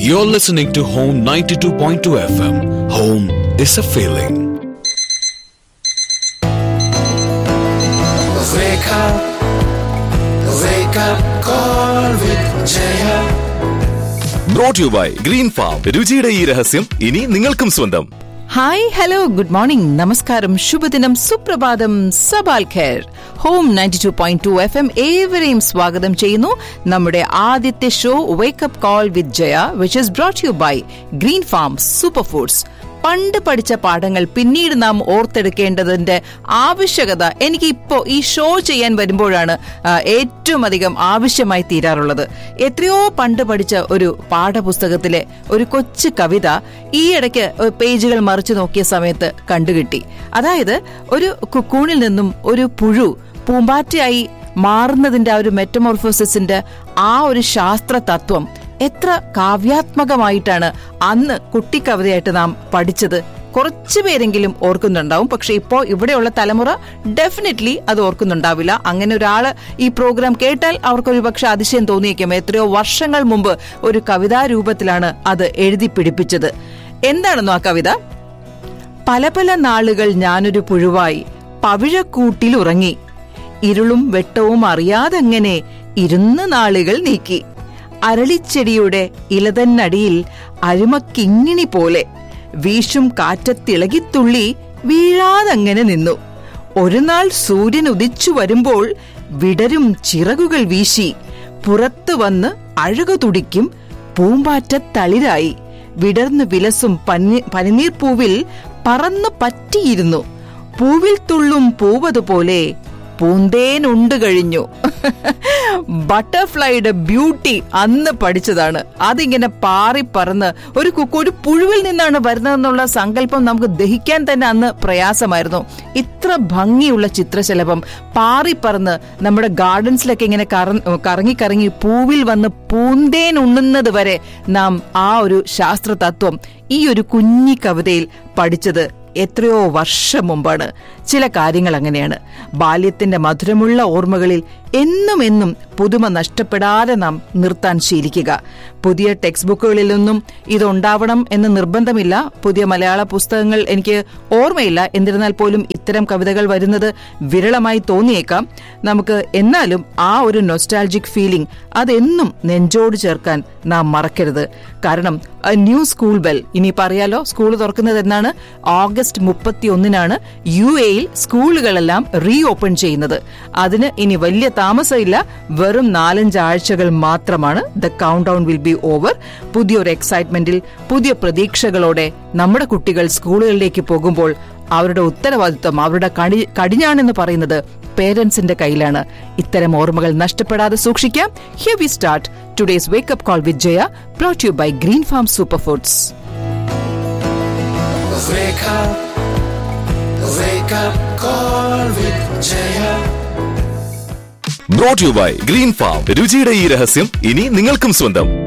You're listening to Home 92.2 FM. Home is a feeling. Wake up, wake up, call with Jaya. Brought you by Green Farm രുചിയുടെ ഈ രഹസ്യം ഇനി നിങ്ങൾക്കും സ്വന്തം hi hello good morning നമസ്കാരം ശുഭദിനം സുപ്രഭാതം സബാൽ ഖേർ home ninety two point two F M ഏവരെയും സ്വാഗതം ചെയ്യുന്നു നമ്മുടെ ആദ്യത്തെ show wake up call with Jaya which is brought you by Green Farm super foods പണ്ട് പഠിച്ച പാഠങ്ങൾ പിന്നീട് നാം ഓർത്തെടുക്കേണ്ടതിന്റെ ആവശ്യകത എനിക്ക് ഇപ്പോ ഈ ഷോ ചെയ്യാൻ വരുമ്പോഴാണ് ആ, ഏറ്റവും അധികം ആവശ്യമായി തീരാറുള്ളത് എത്രയോ പണ്ട് പഠിച്ച ഒരു പാഠപുസ്തകത്തിലെ ഒരു കൊച്ചു കവിത ഈ ഇടയ്ക്ക് പേജുകൾ മറിച്ചു നോക്കിയ സമയത്ത് കണ്ടുകിട്ടി അതായത് ഒരു കുക്കൂണിൽ നിന്നും ഒരു പുഴു പൂമ്പാറ്റയായി മാറുന്നതിന്റെ ആ ഒരു മെറ്റമോർഫോസിന്റെ ആ ഒരു ശാസ്ത്ര തത്വം എത്ര കാവ്യാത്മകമായിട്ടാണ് അന്ന് കുട്ടിക്കവിതയായിട്ട് നാം പഠിച്ചത് കുറച്ചു പേരെങ്കിലും ഓർക്കുന്നുണ്ടാവും പക്ഷെ ഇപ്പോ ഇവിടെയുള്ള തലമുറ ഡെഫിനറ്റ്ലി അത് ഓർക്കുന്നുണ്ടാവില്ല അങ്ങനെ ഒരാള് ഈ പ്രോഗ്രാം കേട്ടാൽ അവർക്കൊരു പക്ഷെ അതിശയം തോന്നിയേക്കും എത്രയോ വർഷങ്ങൾ മുമ്പ് ഒരു കവിതാ രൂപത്തിലാണ് അത് എഴുതി പിടിപ്പിച്ചത് എന്താണെന്നോ ആ കവിത പല പല നാളുകൾ ഞാനൊരു പുഴുവായി പവിഴക്കൂട്ടിൽ ഉറങ്ങി ഇരുളും വെട്ടവും അറിയാതെങ്ങനെ ഇരുന്ന് നാളുകൾ നീക്കി അരളിച്ചെടിയുടെ ഇലതന്നടിയിൽ അരുമക്കിങ്ങിണി പോലെ വീശും കാറ്റത്തിളകിത്തുള്ളി വീഴാതങ്ങനെ നിന്നു ഒരു നാൾ സൂര്യൻ ഉദിച്ചു വരുമ്പോൾ വിടരും ചിറകുകൾ വീശി പുറത്തു വന്ന് അഴകു തുടിക്കും പൂമ്പാറ്റ തളിരായി വിടർന്നു വിലസും പനി പനിനീർ പൂവിൽ പറന്നു പറ്റിയിരുന്നു പൂവിൽ തുള്ളും പൂവതുപോലെ പൂന്തേനുണ്ട് കഴിഞ്ഞു ബട്ടർഫ്ലൈയുടെ ബ്യൂട്ടി അന്ന് പഠിച്ചതാണ് അതിങ്ങനെ പാറി പറന്ന് ഒരു കുക്കു ഒരു പുഴുവിൽ നിന്നാണ് വരുന്നതെന്നുള്ള സങ്കല്പം നമുക്ക് ദഹിക്കാൻ തന്നെ അന്ന് പ്രയാസമായിരുന്നു ഇത്ര ഭംഗിയുള്ള ചിത്രശലഭം പാറി പറന്ന് നമ്മുടെ ഗാർഡൻസിലൊക്കെ ഇങ്ങനെ കറ- കറങ്ങി കറങ്ങി പൂവിൽ വന്ന് പൂന്തേൻ ഉണ്ണുന്നത് വരെ നാം ആ ഒരു ശാസ്ത്ര തത്വം ഈ ഒരു കുഞ്ഞി കവിതയിൽ പഠിച്ചത് എത്രയോ വർഷം മുമ്പാണ് ചില കാര്യങ്ങൾ അങ്ങനെയാണ് ബാല്യത്തിന്റെ മധുരമുള്ള ഓർമ്മകളിൽ എന്നും എന്നും പുതുമ നഷ്ടപ്പെടാതെ നാം നിർത്താൻ ശീലിക്കുക പുതിയ ടെക്സ്റ്റ് ബുക്കുകളിലൊന്നും ഇതുണ്ടാവണം എന്ന് നിർബന്ധമില്ല പുതിയ മലയാള പുസ്തകങ്ങൾ എനിക്ക് ഓർമ്മയില്ല എന്നിരുന്നാൽ പോലും ഇത്തരം കവിതകൾ വരുന്നത് വിരളമായി തോന്നിയേക്കാം നമുക്ക് എന്നാലും ആ ഒരു നൊസ്റ്റാൾജിക് ഫീലിംഗ് അതെന്നും നെഞ്ചോട് ചേർക്കാൻ നാം മറക്കരുത് കാരണം ന്യൂ സ്കൂൾ ബെൽ ഇനി പറയാലോ സ്കൂൾ തുറക്കുന്നത് എന്നാണ് ഓഗസ്റ്റ് മുപ്പത്തി ഒന്നിനാണ് യു എയിൽ സ്കൂളുകളെല്ലാം റീ ഓപ്പൺ ചെയ്യുന്നത് അതിന് ഇനി വലിയ താമസമില്ല വെറും നാലഞ്ച് ആഴ്ചകൾ മാത്രമാണ് the countdown will be over പുതിയൊരു എക്സൈറ്റ്മെന്റിൽ പുതിയ പ്രതീക്ഷകളോടെ നമ്മുടെ കുട്ടികൾ സ്കൂളുകളിലേക്ക് പോകുമ്പോൾ അവരുടെ ഉത്തരവാദിത്വം അവരുടെ കടി കടിഞ്ഞാണെന്ന് പറയുന്നത് പേരൻസിന്റെ കയ്യിലാണ് ഇത്തരം ഓർമ്മകൾ നഷ്ടപ്പെടാതെ സൂക്ഷിക്കാം here we start today's wake up call with Jaya brought you by Green Farm super foods Wake up, wake up, call with Jaya. Brought you by Green Farm രുചിയുടെ ഈ രഹസ്യം ഇനി നിങ്ങൾക്കും സ്വന്തം